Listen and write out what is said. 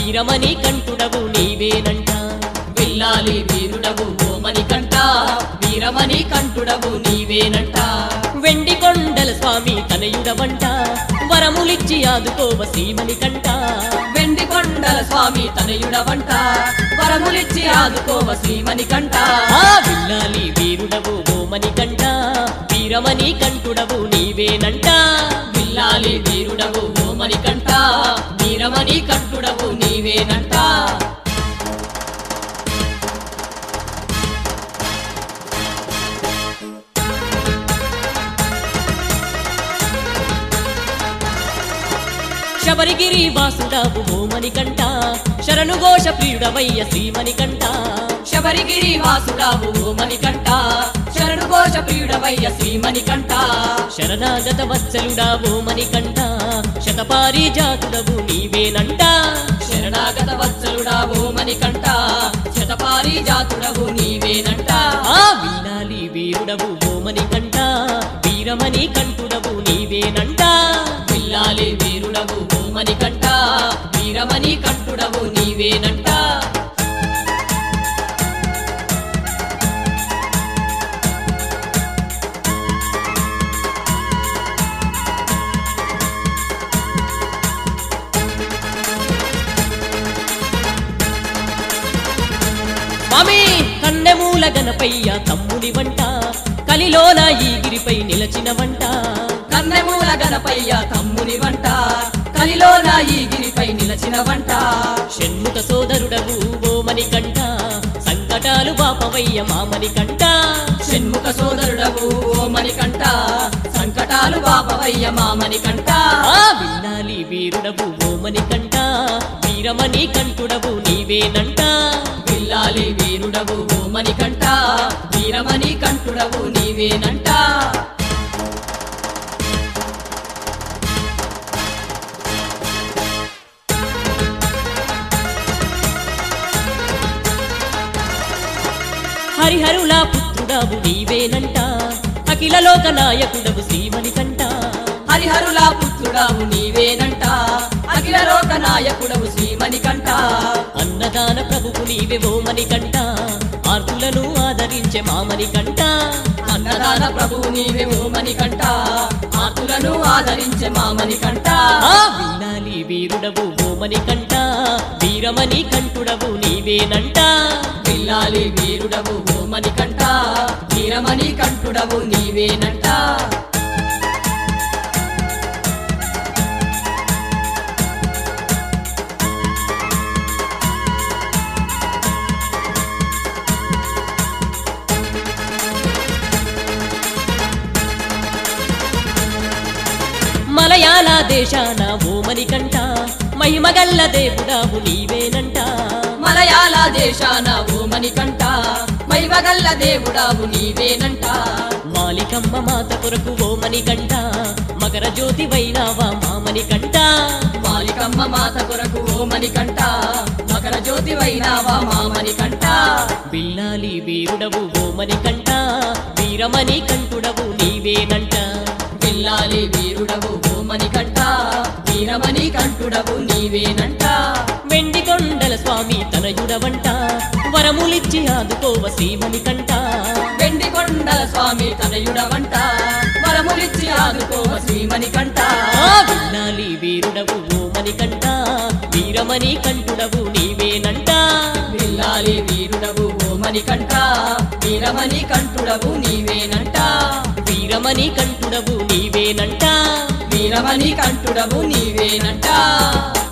వీరమణి కంటుడవు నీవేనంట విల్లాలి వీరుడవు ఓమని కంట వీరమణి కంఠుడవు నీవేనంట వెండి కొండల స్వామి తనయుడవంట వరములిచ్చి ఆదుకోవ శ్రీమణి కంట వెండి కొండల స్వామి తనయుడవంట వరములిచ్చి ఆదుకోవ శ్రీమణి కంట ఆ విల్లాలి వీరుడవు ఓమని కంట వీరమణి కంటుడవు నీవేనంట విల్లాలి వీరుడవు ఓమని కంట వీరమణి కంఠుడవు నీవేనంట శబరిగిరి వాసుడవు ఓమని కంట శరణు ఘోష ప్రియుడవయ్య శ్రీమణి కంట శబరిగిరి వాసుడావు ఓమని కంట శరణు ఘోష ప్రియుడవయ్య శ్రీమణి కంట శరణాగత వత్సలుడా ఓమని కంట శతపారి జాతుడవు నీవేనంట శరణాగత వత్సలుడా ఓమని కంట శతపారి జాతుడవు నీవేనంట ఆ వీణాలి వీరుడవు ఓమని కంట వీరమణి కంటుడవు నీవేనంట విల్లాలి వీరుడవు ఓమని కంట వీరమణి కంఠుడవు నీవేనంట స్వామి కన్నెమూల గణపయ్య తమ్ముని వంట కలిలోన ఈ గిరిపై నిలచిన వంట కన్నెమూల గణపయ్య తమ్ముని వంట కలిలోన ఈ గిరిపై నిలచిన వంట షణ్ముఖ సోదరుడవు ఓమని కంట సంకటాలు బాపవయ్య మామని కంట షణ్ముఖ సోదరుడవు ఓమని కంట సంకటాలు బాపవయ్య మామని కంట ఆ విన్నాలి వీరుడవు ఓమని కంట వీరమణి కంటుడవు నీవేనంట విల్లాలి వీరుడవు ఓమని కంట వీరమణి కంఠుడవు నీవేనంట హరిహరుల పుత్రుడవు నీవేనంట అఖిల లోక నాయకుడవు శ్రీమణి కంట హరిహరుల పుత్రుడవు నీవేనంట అఖిల లోక నాయకుడవు శ్రీమణి కంట అన్నదాన ప్రభువు నీవే ఓమని కంట ఆర్తులను ఆదరించే మామని కంట అన్నదాన ప్రభువు నీవే ఓమని కంట ఆతులను ఆదరించే మామని కంట ఆ వినాలి వీరుడవు ఓమని కంట వీరమణి కంటుడవు నీవేనంట విల్లాలి వీరుడవు ఓమని కంట వీరమణి కంఠుడవు నీవేనంట మలయాళ దేశాన ఓమని కంట మహిమగల్ల దేవుడావు నీవేనంట మలయాళ దేశాన ఓమని కంట మైవగల్ల దేవుడావు నీవేనంట మాలికమ్మ మాత కొరకు ఓమని కంట మకర జ్యోతి వైనావా మామని కంట మాలికమ్మ మాత కొరకు ఓమని కంట మకర జ్యోతి వైనావా మామని కంట బిల్లాలి వీరుడవు ఓమని కంట వీరమణి కంటుడవు నీవేనంట విల్లాలి వీరుడవు ఓమని కంట వీరమణి కంఠుడవు నీవేనంట వెండి కొండల స్వామి తనయుడవంట వరములిచ్చి ఆదుకోవ శ్రీమణి కంట వెండి కొండల స్వామి తనయుడవంట వరములిచ్చి ఆదుకోవ శ్రీమణి కంట ఆ బిల్లాలి వీరుడవు ఓమని కంట వీరమణి కంటుడవు నీవేనంట విల్లాలి వీరుడవు ఓమని కంట వీరమణి కంఠుడవు నీవేనంట వీరమణి కంటుడవు నీవేనంట వీరమణి కంఠుడవు నీవేనంట